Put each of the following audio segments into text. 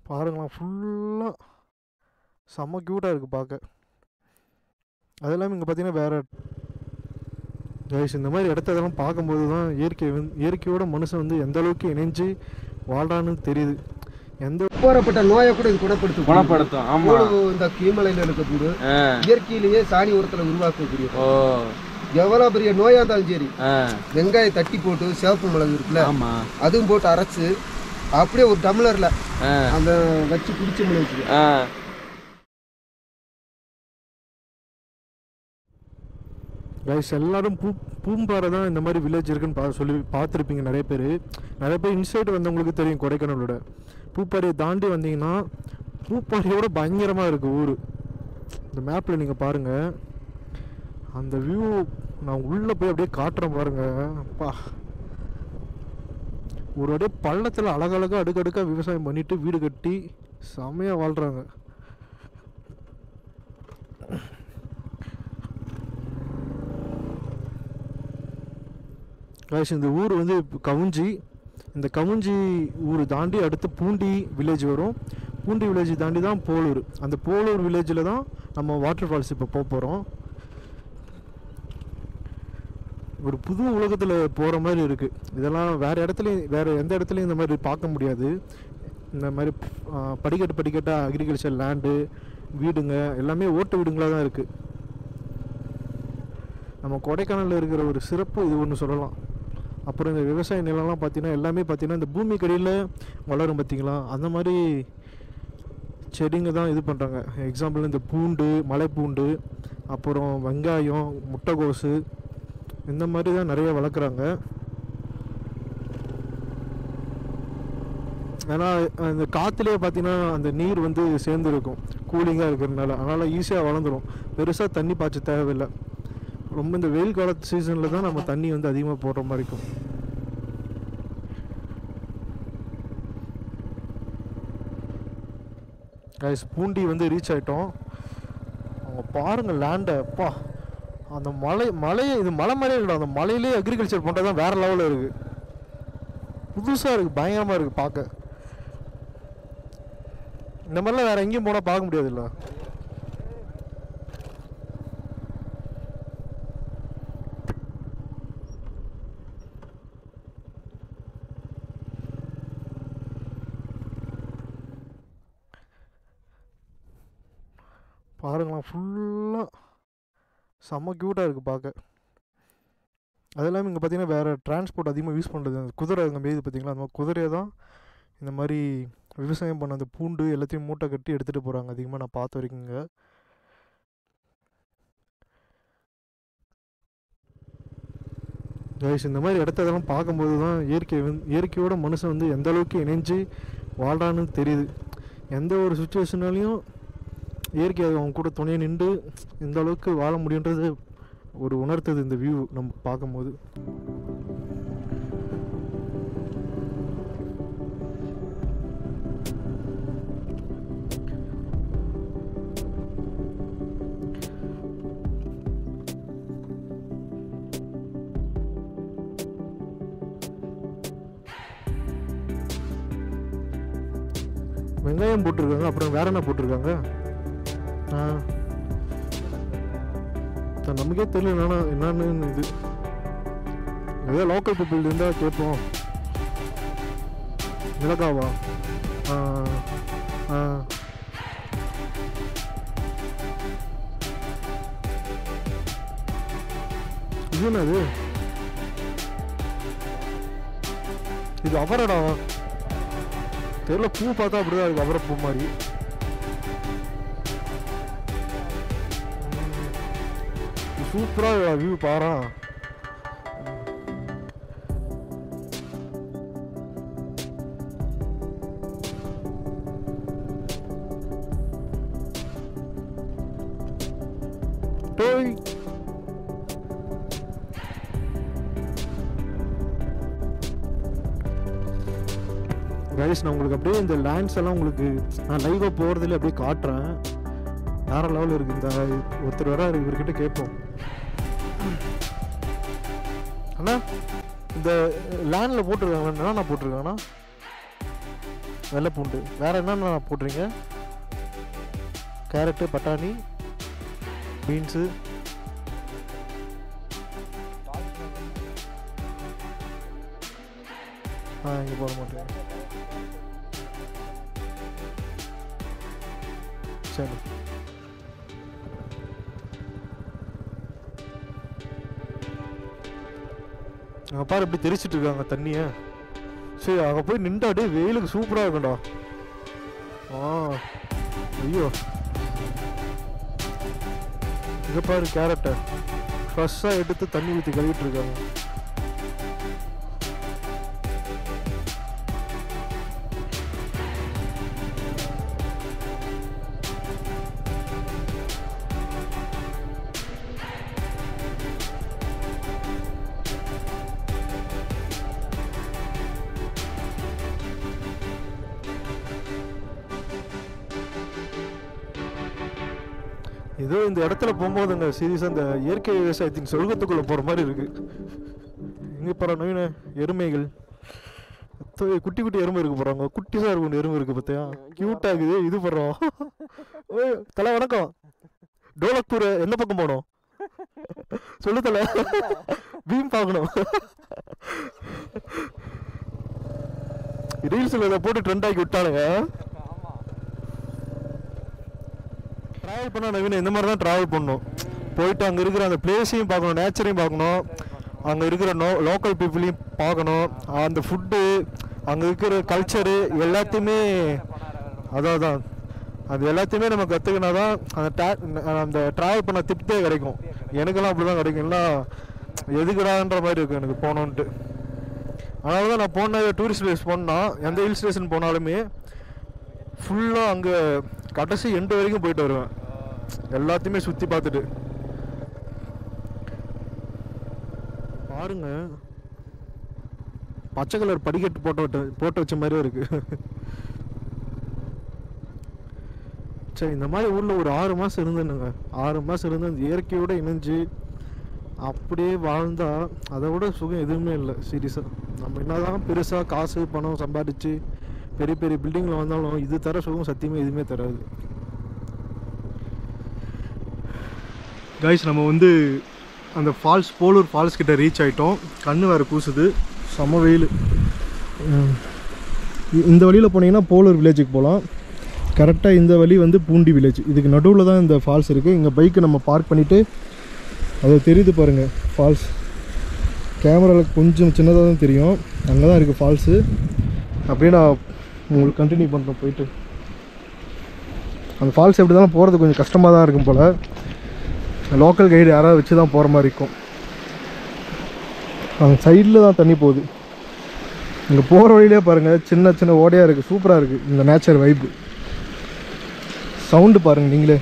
பாருங்களேன் ஃபுல்லாக செம்ம க்யூட்டாக இருக்குது பார்க்க அது இல்லாமல் இங்கே பார்த்தீங்கன்னா வேறு கைஸ் இந்த மாதிரி இடத்த இதெல்லாம் பார்க்கும்போது தான் இயற்கை வந்து இயற்கையோட மனுஷன் வந்து எந்த அளவுக்கு இணைஞ்சு வாழ்றான்னு தெரியுது எந்த போறப்பட்ட நோயை கூட இது குணப்படுத்தும் குணப்படுத்தும் ஆமா இவ்வளவு இந்த கீமலையில இருக்கக்கூடிய ஆ, இயற்கையிலேயே சாணி உரத்துல உருவாக்கக்கூடிய ஓ எவ்வளவு பெரிய நோயா இருந்தாலும் சரி ஆ, வெங்காயம் தட்டி போட்டு சிவப்பு மிளகு இருக்குல்ல ஆமா அதுவும் போட்டு அரைச்சு அப்படியே ஒரு டம்ளர்ல ஆ, அந்த வச்சு குடிச்ச முடிச்சு ஆ, கைஸ் எல்லாரும் பூ பூம்பாறை தான் இந்த மாதிரி வில்லேஜ் இருக்குன்னு பா சொல்லி பார்த்துருப்பீங்க நிறைய பேர் நிறைய பேர் இன்சைட் வந்தவங்களுக்கு தெரியும் கொடைக்கானலோட பூப்பாறையை தாண்டி வந்தீங்கன்னா பூப்பாறையோட பயங்கரமாக இருக்குது ஊர் இந்த மேப்பில் நீங்கள் பாருங்கள் அந்த வியூ நான் உள்ளே போய் அப்படியே காட்டுறேன் பாருங்க அப்பா ஒரு அப்படியே பள்ளத்தில் அழகழகாக அடுக்கடுக்காக விவசாயம் பண்ணிட்டு வீடு கட்டி செமையாக வாழ்கிறாங்க கைஸ் இந்த ஊர் வந்து கவுஞ்சி இந்த கவுஞ்சி ஊர் தாண்டி அடுத்து பூண்டி வில்லேஜ் வரும் பூண்டி வில்லேஜ் தாண்டி தான் போலூர் அந்த போலூர் வில்லேஜில் தான் நம்ம வாட்டர் ஃபால்ஸ் இப்போ போக போகிறோம் ஒரு புது உலகத்தில் போகிற மாதிரி இருக்குது இதெல்லாம் வேறு இடத்துலையும் வேறு எந்த இடத்துலையும் இந்த மாதிரி பார்க்க முடியாது இந்த மாதிரி ஆ, படிக்கட்டு படிக்கட்டாக அக்ரிகல்ச்சர் லேண்டு வீடுங்க எல்லாமே ஓட்டு வீடுங்களாக தான் இருக்குது நம்ம கொடைக்கானலில் இருக்கிற ஒரு சிறப்பு இது ஒன்று சொல்லலாம் அப்புறம் இந்த விவசாய நிலம்லாம் பார்த்தீங்கன்னா எல்லாமே பார்த்தீங்கன்னா இந்த பூமி கடியில் வளரும் பார்த்தீங்களா அந்த மாதிரி செடிங்க தான் இது பண்ணுறாங்க எக்ஸாம்பிள் இந்த பூண்டு மலைப்பூண்டு அப்புறம் வெங்காயம் முட்டைகோசு இந்த மாதிரி தான் நிறைய வளர்க்குறாங்க ஏன்னா அந்த காற்றுலேயே பார்த்தீங்கன்னா அந்த நீர் வந்து சேர்ந்துருக்கும் கூலிங்காக இருக்கிறதுனால அதனால் ஈஸியாக வளர்ந்துடும் பெருசாக தண்ணி பாய்ச்ச தேவையில்லை ரொம்ப இந்த வெயில் காலத்து சீசனில் தான் நம்ம தண்ணி வந்து அதிகமாக போடுற மாதிரி இருக்கும் கைஸ் பூண்டி வந்து ரீச் ஆயிட்டோம் அவங்க பாருங்க லேண்டை அப்பா அந்த மலை மலையை இது மலை மாதிரியே இல்லை அந்த மலையிலே அக்ரிகல்ச்சர் பண்ணுறது தான் வேற லெவலில் இருக்கு புதுசாக இருக்கு பயங்கரமாக இருக்கு பார்க்க இந்த மாதிரிலாம் வேற எங்கேயும் போனால் பார்க்க முடியாதுல்ல பாருங்களேன் ஃபுல்லாக செம்ம க்யூட்டாக இருக்குது பார்க்க அது இல்லாமல் இங்கே பார்த்தீங்கன்னா வேறு டிரான்ஸ்போர்ட் அதிகமாக யூஸ் பண்ணுறது அந்த குதிரை அங்கே மேயுது பார்த்தீங்களா அந்த மாதிரி குதிரையை தான் இந்த மாதிரி விவசாயம் பண்ண அந்த பூண்டு எல்லாத்தையும் மூட்டை கட்டி எடுத்துகிட்டு போகிறாங்க அதிகமாக நான் பார்த்த வரைக்குங்க கைஸ் இந்த மாதிரி இடத்த இதெல்லாம் பார்க்கும்போது தான் இயற்கை வந்து இயற்கையோட மனுஷன் வந்து எந்த அளவுக்கு இணைஞ்சு வாழ்றான்னு தெரியுது எந்த ஒரு சுச்சுவேஷனாலையும் இயற்கை அவங்க கூட துணையை நின்று இந்த அளவுக்கு வாழ முடியுன்றது ஒரு உணர்த்துது இந்த வியூ நம்ம பார்க்கும்போது வெங்காயம் போட்டிருக்காங்க அப்புறம் வேற என்ன போட்டிருக்காங்க ஆ சார் நமக்கே தெரியல என்னன்னா என்னன்னு இது ஏதோ லோக்கல் பீப்புள் இருந்தால் கேட்போம் மிளகாவா ஆ ஆ இது என்னது இது அவரடாவா தெரியல பூ பார்த்தா அப்படிதான் இருக்கு அவரை பூ மாதிரி சூப்பராக வியூ பாரா டோய் கைஸ் நான் உங்களுக்கு அப்படியே இந்த லேண்ட்ஸ் எல்லாம் உங்களுக்கு நான் லைவாக போகிறதுல அப்படியே காட்டுறேன் வேற லெவலில் இருக்கு இந்த ஒருத்தர் வர இவர்கிட்ட கேட்போம் அண்ணா இந்த லேண்டில் போட்டிருக்காங்க என்னண்ணா போட்டிருக்காங்கண்ணா வெள்ளை பூண்டு வேறு என்னென்ன போடுறீங்க கேரட்டு பட்டாணி பீன்ஸு ஆ இங்கே போட மாட்டேன் சரி அங்கே பாரு எப்படி தெரிச்சிட்டு இருக்காங்க தண்ணியை சரி அங்கே போய் நின்று அப்படியே வெயிலுக்கு சூப்பராக இருக்கும்டா ஆ ஐயோ இங்கே பாரு கேரட்டை ஃப்ரெஷ்ஷாக எடுத்து தண்ணி ஊற்றி கழுவிட்டு இருக்காங்க ஏதோ இந்த இடத்துல போகும்போது அந்த சீரியஸாக இந்த இயற்கை விவசாயத்தின் சொர்க்கத்துக்குள்ளே போகிற மாதிரி இருக்கு இங்கே போகிற நவீன எருமைகள் அத்தோ, குட்டி குட்டி எருமை இருக்கு போகிறாங்க குட்டிஸாக இருக்கும் எருமை இருக்கு பார்த்தியா க்யூட்டாக இருக்குது இது போடுறோம் ஓய் தலை வணக்கம் டோலக்பூர் எந்த பக்கம் போகணும் சொல்லு தலை பீம் பார்க்கணும் ரீல்ஸில் இதை போட்டு ட்ரெண்ட் ஆக்கி விட்டானுங்க ட்ராவல் பண்ணால் நவீன இந்த மாதிரி தான் ட்ராவல் பண்ணணும் போயிட்டு அங்கே இருக்கிற அந்த பிளேஸையும் பார்க்கணும் நேச்சரையும் பார்க்கணும் அங்கே இருக்கிற நோ லோக்கல் பீப்புளையும் பார்க்கணும் அந்த ஃபுட்டு அங்கே இருக்கிற கல்ச்சரு எல்லாத்தையுமே அதான் அதான் அது எல்லாத்தையுமே நம்ம கற்றுக்கினா தான் அந்த டா அந்த ட்ராவல் பண்ண திப்தே கிடைக்கும் எனக்கெல்லாம் அப்படி தான் கிடைக்கும் இல்லை எதுக்குடான்ற மாதிரி இருக்கும் எனக்கு போகணுன்ட்டு அதனால தான் நான் போன டூரிஸ்ட் பிளேஸ் போனால் எந்த ஹில் ஸ்டேஷன் போனாலுமே ஃபுல்லாக அங்கே கடைசி எண்டு வரைக்கும் போயிட்டு வருவேன் எல்லாத்தையுமே சுற்றி பார்த்துட்டு பாருங்க பச்சை கலர் படிக்கட்டு போட்டு விட்ட போட்டு வச்ச மாதிரியே இருக்கு சரி இந்த மாதிரி ஊரில் ஒரு ஆறு மாதம் இருந்தேனுங்க ஆறு மாதம் இருந்து அந்த இயற்கையோடு இணைஞ்சு அப்படியே வாழ்ந்தா அதை விட சுகம் எதுவுமே இல்லை சீரியஸாக நம்ம என்னதான் பெருசாக காசு பணம் சம்பாதிச்சு பெரிய பெரிய பில்டிங்கில் வந்தாலும் இது தர சுகம் சத்தியமே எதுவுமே தராது கைஸ் நம்ம வந்து அந்த ஃபால்ஸ் போலூர் ஃபால்ஸ் கிட்ட ரீச் ஆயிட்டோம் கண்ணு வேறு கூசுது செம வெயில் உம். இ- இந்த வழியில் போனீங்கன்னா போலூர் வில்லேஜுக்கு போகலாம் கரெக்டாக இந்த வழி வந்து பூண்டி வில்லேஜ் இதுக்கு நடுவில் தான் இந்த ஃபால்ஸ் இருக்குது இங்கே பைக்கை நம்ம பார்க் பண்ணிவிட்டு அது தெரியுது பாருங்கள் ஃபால்ஸ் கேமராவில் கொஞ்சம் சின்னதாக தான் தெரியும் அங்கே தான் இருக்குது ஃபால்ஸு அப்படியே நான் உங்களுக்கு கண்டினியூ பண்ணுறேன் போயிட்டு அந்த ஃபால்ஸ் எப்படி தான் போகிறது கொஞ்சம் கஷ்டமாக தான் இருக்கும் போல் லோக்கல் கைடு யாராவது வச்சு தான் போகிற மாதிரி இருக்கும் அந்த சைடில் தான் தண்ணி போகுது இங்கே போகிற வழியிலே பாருங்கள் சின்ன சின்ன ஓடையாக இருக்குது சூப்பராக இருக்குது இந்த நேச்சர் வைப்பு சவுண்டு பாருங்கள் நீங்களே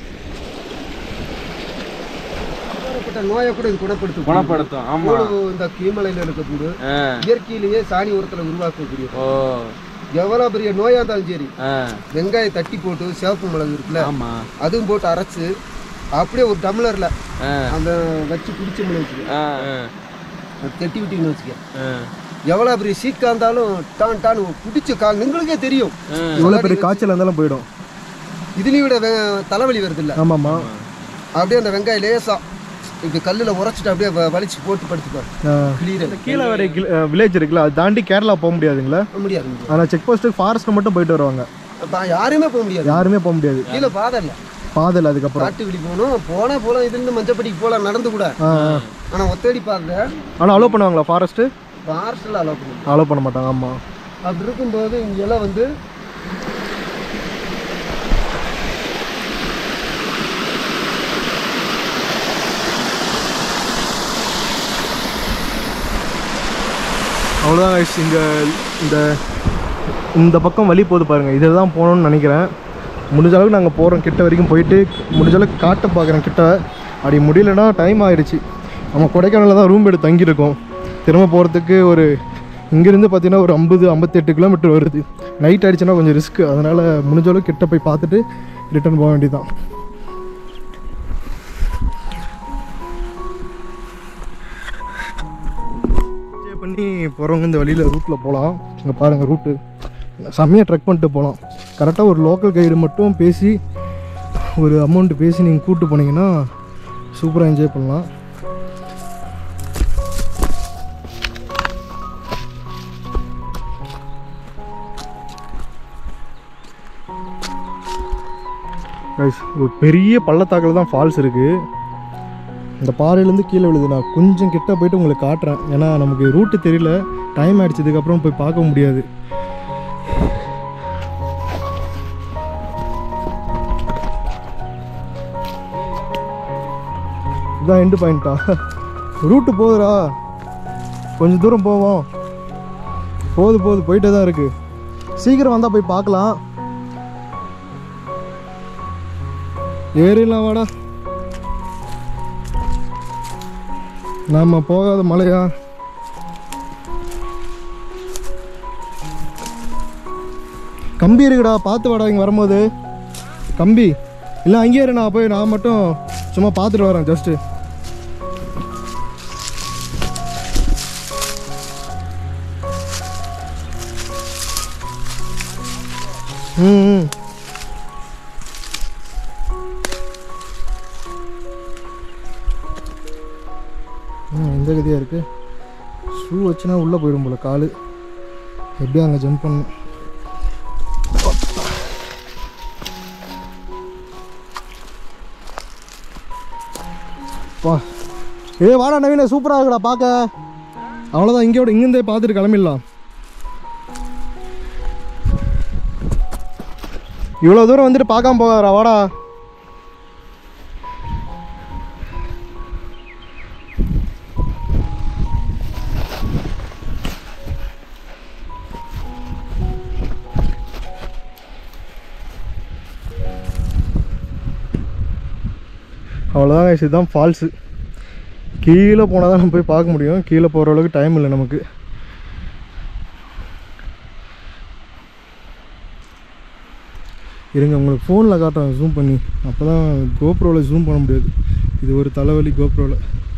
ஏகப்பட்ட நோயை கூட இது குணப்படுத்தும் குணப்படுத்தும் ஆமா இந்த கீமலையில் இருக்கக்கூடிய ஆ. இயற்கையிலேயே சாணி உரத்தில் உருவாக்கக்கூடிய ஓ எவ்வளோ பெரிய நோயாக இருந்தாலும் சரி ஆ. வெங்காயம் தட்டி போட்டு சிவப்பு மிளகு இருக்குல்ல ஆமா அதுவும் போட்டு அரைச்சு அப்படியே ஒரு டம்ளரில் ஆ. அந்த வச்சு குடிச்சு முடிவு வச்சுக்க ஆ. அது தட்டி விட்டீங்கன்னு வச்சுக்க ஆ. எவ்வளோ பெரிய சீக்கா இருந்தாலும் டான் டான் குடிச்சு கா உங்களுக்கே தெரியும் இவ்வளோ பெரிய காய்ச்சல் இருந்தாலும் போயிடும் இதுலேயும் விட வெ- தலைவலி வருது இல்லை ஆமாம்மா அப்படியே அந்த வெங்காயம் லேசா இப்படி கல்லில் உரைச்சிட்டு அப்படியே வ- வலிச்சு போட்டு படுத்துப்பாரு கிளியர் கீழே வரை வில்லேஜ் இருக்குல்ல அது தாண்டி கேரளா போக முடியாதுங்களா முடியாது முடியாது. ஆனால் செக் போஸ்ட்டு ஃபாரஸ்ட்டில் மட்டும் போயிட்டு வருவாங்க அப்ப யாருமே போக முடியாது யாருமே போக முடியாது கீழே பாதை இல்லை பாதல் அதுக்கப்புறம் காட்டு வெளி போகணும் போனா போலாம் இதுலேருந்து மஞ்சப்படிக்கு போகலாம் நடந்து கூட ஆ ஆனா ஒத்தடி பாதை ஆனால் அலோவ் பண்ணுவாங்களா ஃபாரஸ்ட்டு ஃபாரஸ்டில் அலோவ் பண்ணும் அலோவ் பண்ண மாட்டாங்க ஆமாம் அப்படி இருக்கும்போது இங்கெல்லாம் வந்து அவ்வளோதான் guys இங்கே இந்த இந்த பக்கம் வழி போகுது பாருங்கள் இதில் தான் போகணும்னு நினைக்கிறேன் முடிஞ்ச அளவுக்கு நாங்கள் போகிறோம் கிட்ட வரைக்கும் போயிட்டு முடிஞ்ச அளவுக்கு காட்ட பார்க்குறேன் கிட்ட அப்படி முடியலன்னா டைம் ஆயிடுச்சு நம்ம கொடைக்கானலில் தான் ரூம் எடுத்து தங்கியிருக்கோம் திரும்ப போகிறதுக்கு ஒரு இங்கேருந்து பார்த்தீங்கன்னா ஒரு ஐம்பது ஐம்பத்தெட்டு கிலோமீட்டர் வருது நைட் ஆயிடுச்சுன்னா கொஞ்சம் ரிஸ்க் அதனால் முடிஞ்ச அளவுக்கு கிட்ட போய் பார்த்துட்டு ரிட்டர்ன் போக வேண்டியதுதான் என்ஜாய் பண்ணி போகிறவங்க இந்த வழியில் ரூட்டில் போகலாம் இங்கே பாருங்கள் ரூட்டு செம்மையாக ட்ரெக் பண்ணிட்டு போகலாம் கரெக்டாக ஒரு லோக்கல் கைடு மட்டும் பேசி ஒரு அமௌண்ட் பேசி நீங்கள் கூப்பிட்டு போனீங்கன்னா சூப்பராக என்ஜாய் பண்ணலாம் Guys, ஒரு பெரிய பள்ளத்தாக்கில் தான் ஃபால்ஸ் இருக்குது இந்த பாறையிலேருந்து கீழே விழுது நான் கொஞ்சம் கிட்ட போயிட்டு உங்களுக்கு காட்டுறேன் ஏன்னா நமக்கு ரூட்டு தெரியல டைம் ஆயிடுச்சதுக்கப்புறம் போய் பார்க்க முடியாது இதான் எண்டு பாயிண்ட்டா ரூட்டு போகுதுடா கொஞ்சம் தூரம் போவோம் போகுது போகுது போயிட்டே தான் இருக்கு சீக்கிரம் வந்தால் போய் பார்க்கலாம் ஏறிடலாம் வாடா நாம போகாத மலையா கம்பி இருக்குடா பார்த்து வாடா இங்கே வரும்போது கம்பி இல்லை அங்கேயே இரு நான் போய் நான் மட்டும் சும்மா பார்த்துட்டு வரேன் ஜஸ்ட்டு ம் ம். ம் எந்த கதியாக இருக்குது ஷூ வச்சுனா உள்ளே போயிடும் போல காலு எப்படியும் அங்கே ஜம்ப் பண்ணணும் வா ஏ வாடா நவீன சூப்பராக இருக்குடா பார்க்க அவ்வளோதான் இங்கேயோட இங்கேருந்தே பார்த்துட்டு கிளம்பிடலாம் இவ்வளோ தூரம் வந்துட்டு பார்க்காம போகாதடா வாடா அவ்வளோதான் guys, இதுதான் ஃபால்ஸு கீழே போனால் தான் நம்ம போய் பார்க்க முடியும் கீழே போகிற அளவுக்கு டைம் இல்லை நமக்கு இருங்க உங்களுக்கு ஃபோனில் காட்டுறேன் ஜூம் பண்ணி அப்போ தான் கோப்ரோவில் ஜூம் பண்ண முடியாது இது ஒரு தலைவலி கோப்ரோவில்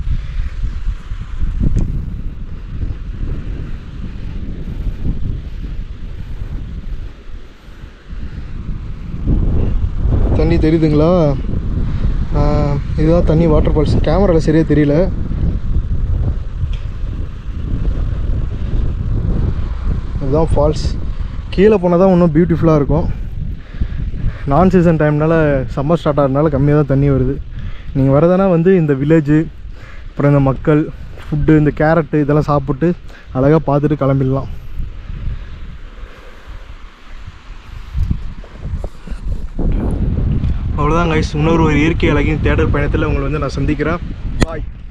தண்ணி தெரியுதுங்களா ஆஹ் இதுதான் தண்ணி வாட்டர் ஃபால்ஸ் கேமராவில் சரியாக தெரியல இதுதான் ஃபால்ஸ் கீழே போனால் தான் இன்னும் பியூட்டிஃபுல்லாக இருக்கும் நான் சீசன் டைம்னால சம்மர் ஸ்டார்ட் ஆகிறதுனால கம்மியாக தான் தண்ணி வருது நீங்கள் வரதுனா வந்து இந்த வில்லேஜு அப்புறம் இந்த மக்கள் ஃபுட்டு இந்த கேரட்டு இதெல்லாம் சாப்பிட்டு அழகாக பார்த்துட்டு கிளம்பிடலாம் அவ்வளோதான் கைஸ் இன்னொரு ஒரு இயற்கை அழகின் தேடல் பயணத்தில் உங்களை வந்து நான் சந்திக்கிறேன் பாய்